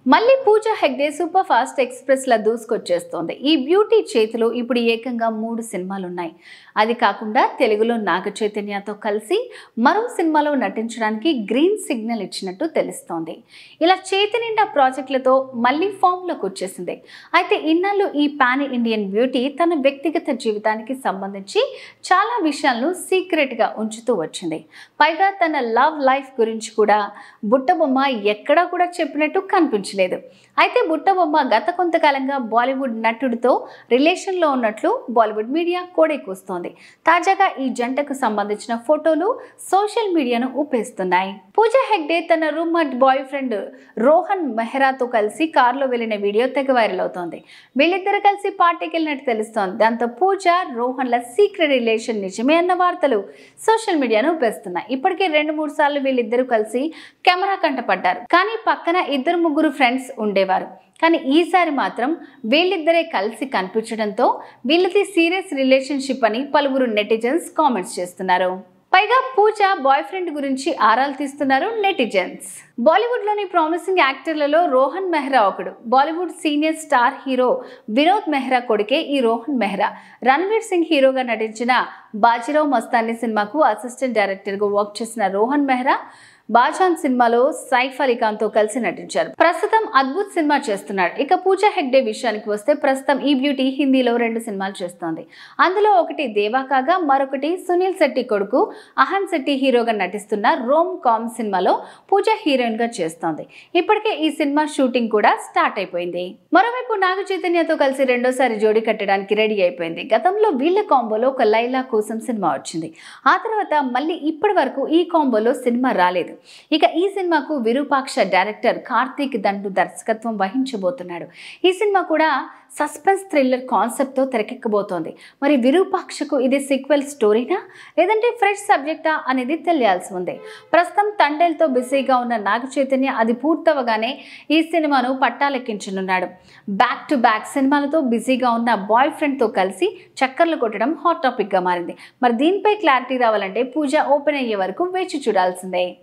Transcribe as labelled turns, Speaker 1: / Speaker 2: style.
Speaker 1: మళ్ళీ Pooja Hegde super fast express లా దూసుకొచ్చేస్తోంది ఈ బ్యూటీ చేతిలో ఇప్పుడు ఏకంగా మూడు సినిమాలు ఉన్నాయి అది కాకుండా తెలుగులో నాగ చైతన్యతో కలిసి మరో సినిమాలో నటించడానికి గ్రీన్ సిగ్నల్ ఇచ్చినట్టు తెలుస్తోంది ఇలా చేతి నిండా ప్రాజెక్టులతో మళ్ళీ ఫామ్లోకి వచ్చేసింది అయితే ఇన్నాళ్ళు ఈ పాన్ ఇండియన్ బ్యూటీ తన వ్యక్తిగత జీవితానికి సంబంధించి చాలా విషయాలను సీక్రెట్గా ఉంచుతూ వచ్చింది పైగా తన లవ్ లైఫ్ గురించి కూడా బుట్టబొమ్మ ఎక్కడా కూడా చెప్పినట్టు కనిపించలేదు అయితే బుట్టబొమ్మ గత కొంతకాలంగా బాలీవుడ్ నటుడితో రిలేషన్లో ఉన్నట్లు బాలీవుడ్ మీడియా కోడెక్కుస్తోంది తాజాగా ఈ జంటకు సంబంధించిన ఫోటోలు సోషల్ మీడియాను ఊపేస్తున్నాయి పూజా హెగ్డే తన రూమ్మేట్ బాయ్ ఫ్రెండ్ రోహన్ మెహ్రాతో కలిసి కారులో వెళ్లిన వీడియో తెగ వైరల్ అవుతోంది వీళ్ళిద్దరు కలిసి పార్టీకి వెళ్ళినట్టు తెలుస్తోంది దాంతో పూజ రోహన్ల సీక్రెట్ రిలేషన్ నిజమే అన్న వార్తలు సోషల్ మీడియాను ఊపేస్తున్నాయి ఇప్పటికే రెండు మూడు సార్లు వీళ్ళిద్దరూ కలిసి కెమెరా కంటపడ్డారు కానీ పక్కన ఇద్దరు ముగ్గురు ఫ్రెండ్స్ ఉండేవారు కానీ ఈసారి మాత్రం వీళ్ళిద్దరే కలిసి కనిపించడంతో వీళ్ళది సీరియస్ రిలేషన్షిప్ అని పలువురు నెటిజన్స్ కామెంట్స్ చేస్తున్నారు పైగా పూజ బాయ్ ఫ్రెండ్ గురించి ఆరాలు తీస్తున్నారు నెటిజన్స్ బాలీవుడ్లోని ప్రామిసింగ్ యాక్టర్లలో రోహన్ మెహ్రా ఒకడు Bollywood senior star hero Vinod Mehra కొడుకే ఈ రోహన్ మెహ్రా రణ్వీర్ సింగ్ హీరోగా నటించిన బాజీరావ్ మస్తాని సినిమాకు అసిస్టెంట్ డైరెక్టర్గా వర్క్ చేసిన రోహన్ మెహ్రా బాజాన్ సినిమాలో సైఫ్ అలీ ఖాన్ తో కలిసి నటించారు ప్రస్తుతం అద్భుత్ సినిమా చేస్తున్నాడు ఇక పూజా హెగ్డే విషయానికి వస్తే ప్రస్తుతం ఈ బ్యూటీ హిందీలో రెండు సినిమాలు చేస్తోంది అందులో ఒకటి దేవా కాగా మరొకటి సునీల్ శెట్టి కొడుకు అహన్ శెట్టి హీరోగా నటిస్తున్న రోమ్ కామ్ సినిమాలో పూజ హీరోయిన్ గా చేస్తోంది ఇప్పటికే ఈ సినిమా షూటింగ్ కూడా స్టార్ట్ అయిపోయింది మరోవైపు నాగ చైతన్యతో కలిసి రెండోసారి జోడీ కట్టడానికి రెడీ అయిపోయింది గతంలో వీళ్ళ కాంబోలో ఒక లైలా కోసం సినిమా వచ్చింది ఆ తర్వాత మళ్ళీ ఇప్పటి వరకు ఈ కాంబోలో సినిమా రాలేదు ఇక ఈ సినిమాకు విరూపాక్ష డైరెక్టర్ కార్తీక్ దండు దర్శకత్వం వహించబోతున్నాడు ఈ సినిమా కూడా సస్పెన్స్ థ్రిల్లర్ కాన్సెప్ట్తో తెరకెక్కబోతోంది మరి విరూపాక్షకు ఇది సీక్వెల్ స్టోరీనా లేదంటే ఫ్రెష్ సబ్జెక్టా అనేది తెలియాల్సి ఉంది ప్రస్తుతం తండేల్తో బిజీగా ఉన్న నాగ చైతన్య అది పూర్తవగానే ఈ సినిమాను పట్టాలెక్కించనున్నాడు బ్యాక్ టు బ్యాక్ సినిమాలతో బిజీగా ఉన్న బాయ్ ఫ్రెండ్తో కలిసి చక్కర్లు కొట్టడం హాట్ టాపిక్గా మారింది మరి దీనిపై క్లారిటీ రావాలంటే పూజ ఓపెన్ అయ్యే వరకు వేచి చూడాల్సిందే